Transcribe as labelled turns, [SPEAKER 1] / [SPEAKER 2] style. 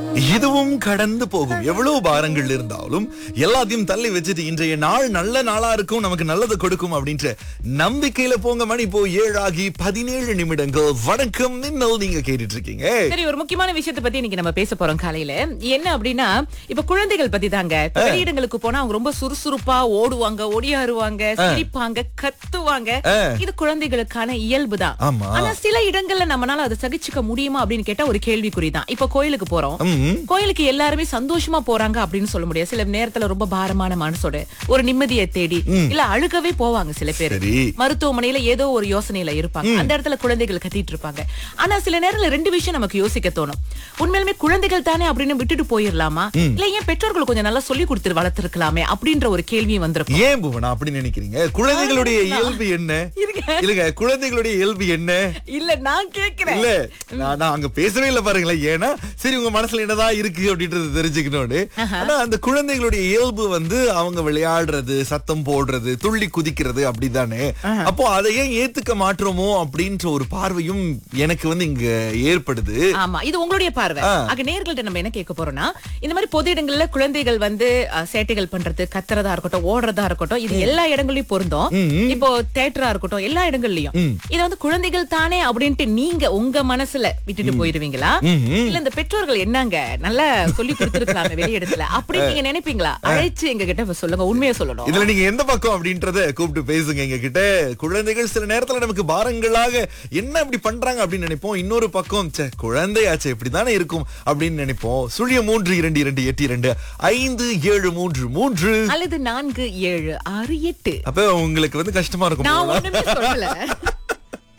[SPEAKER 1] இதுவும் கடந்து போகும் எவ்வளவு பாரங்கள் இருந்தாலும் எல்லாத்தையும் தள்ளி வச்சுட்டு இன்றைய நாள் நல்ல நாளா இருக்கும் நமக்கு நல்லதை கொடுக்கும் அப்படின்ற நம்பிக்கையில போங்க மணி இப்போ ஏழாகி பதினேழு நிமிடங்கள் வணக்கம் மின்னல் நீங்க கேட்டுட்டு இருக்கீங்க
[SPEAKER 2] சரி ஒரு முக்கியமான விஷயத்தை பத்தி இன்னைக்கு நம்ம பேச போறோம் காலையில என்ன அப்படின்னா இப்ப குழந்தைகள் பத்தி தாங்க இப்ப வெளியிடங்களுக்கு போனா அவங்க ரொம்ப சுறுசுறுப்பா ஓடுவாங்க ஓடியாருவாங்க சிரிப்பாங்க கத்துவாங்க இது குழந்தைகளுக்கான இயல்புதான்
[SPEAKER 1] ஆமா.
[SPEAKER 2] ஆனா சில இடங்கள்ல நம்மனால அதை சகிச்சுக்க முடியுமா அப்படின்னு கேட்டா ஒரு கேள்விக்குறிதான் இப்ப கோயிலுக்கு போறோம்
[SPEAKER 1] ம்.
[SPEAKER 2] கோயிலுக்கு எல்லாருமே சந்தோஷமா போறாங்க அப்படின்னு சொல்ல முடியாது சில நேரத்துல ரொம்ப பாரமான மனசோட ஒரு நிம்மதியை தேடி இல்ல அழுகவே போவாங்க சில பேர்
[SPEAKER 1] சரி.
[SPEAKER 2] மருத்துவமனையில ஏதோ ஒரு யோசனையில இருப்பாங்க அந்த இடத்துல குழந்தைகள் கத்திட்டு இருப்பாங்க ஆனா சில நேரத்துல ரெண்டு விஷயம் நமக்கு யோசிக்க தோணும் உண்மையிலுமே குழந்தைகள் தானே அப்படின்னு விட்டுட்டு போயிடலாமா இல்ல ஏன் பெற்றோர்கள் கொஞ்சம் நல்லா சொல்லி கொடுத்து வளர்த்திருக்கலாமே அப்படின்ற ஒரு கேள்வி வந்திருக்கும்
[SPEAKER 1] ஏன் புவனா அப்படி நினைக்கிறீங்க குழந்தைகளுடைய இயல்பு என்ன
[SPEAKER 2] இருங்க.
[SPEAKER 1] இல்லங்க குழந்தைகளுடைய இயல்பு என்ன
[SPEAKER 2] இல்ல நான் கேக்குறேன்
[SPEAKER 1] இல்ல நான் நான் அங்க பேசவே இல்ல பாருங்களேன் ஏன்னா சரி உங்க மனசுல என்னதான் இருக்கு அப்படின்றது தெரிஞ்சுக்கணும்னு ஆனா அந்த குழந்தைகளுடைய இயல்பு வந்து அவங்க விளையாடுறது சத்தம் போடுறது துள்ளி குதிக்கிறது அப்படிதானே அப்போ அதை ஏன் ஏத்துக்க மாற்றோமோ அப்படின்ற ஒரு பார்வையும் எனக்கு வந்து இங்க ஏற்படுது
[SPEAKER 2] ஆமா இது உங்களுடைய பார்வை ஆக நேர்கள்ட்ட நம்ம என்ன கேட்க போறோம்னா இந்த மாதிரி பொது இடங்கள்ல குழந்தைகள் வந்து அஹ், சேட்டைகள் பண்றது கத்துறதா இருக்கட்டும் ஓடுறதா இருக்கட்டும் இது எல்லா இடங்களையும் பொருந்தும் இப்போ தேட்டரா இருக்கட்டும் எல்லா இடங்கள்லயும் இத வந்து குழந்தைகள் தானே அப்படின்ட்டு நீங்க உங்க மனசுல விட்டுட்டு போயிருவீங்களா இல்ல இந்த பெற்றோர்கள் என்னங்க நல்லா சொல்லி கொடுத்திருக்கலாமே வெளியிடத்துல அப்படி நீங்க நினைப்பீங்களா அழைச்சு எங்க கிட்ட சொல்லுங்க உண்மையை சொல்லணும்
[SPEAKER 1] இதுல நீங்க எந்த பக்கம் அப்படின்றத கூப்பிட்டு பேசுங்க எங்க கிட்ட குழந்தைகள் சில நேரத்துல நமக்கு பாரங்களாக என்ன இப்படி பண்றாங்க அப்படின்னு நினைப்போம் இன்னொரு பக்கம் ச்சே குழந்தையாச்சே இப்படித்தானே இருக்கும் அப்படின்னு நினைப்போம் சுழிய மூன்று இரண்டு இரண்டு எட்டு இரண்டு ஐந்து ஏழு மூன்று மூன்று
[SPEAKER 2] அல்லது நான்கு ஏழு ஆறு எட்டு
[SPEAKER 1] அப்ப உங்களுக்கு வந்து கஷ்டமா இருக்கும்
[SPEAKER 2] நான்
[SPEAKER 1] போல.
[SPEAKER 2] ஒண்ணுமே சொல்லல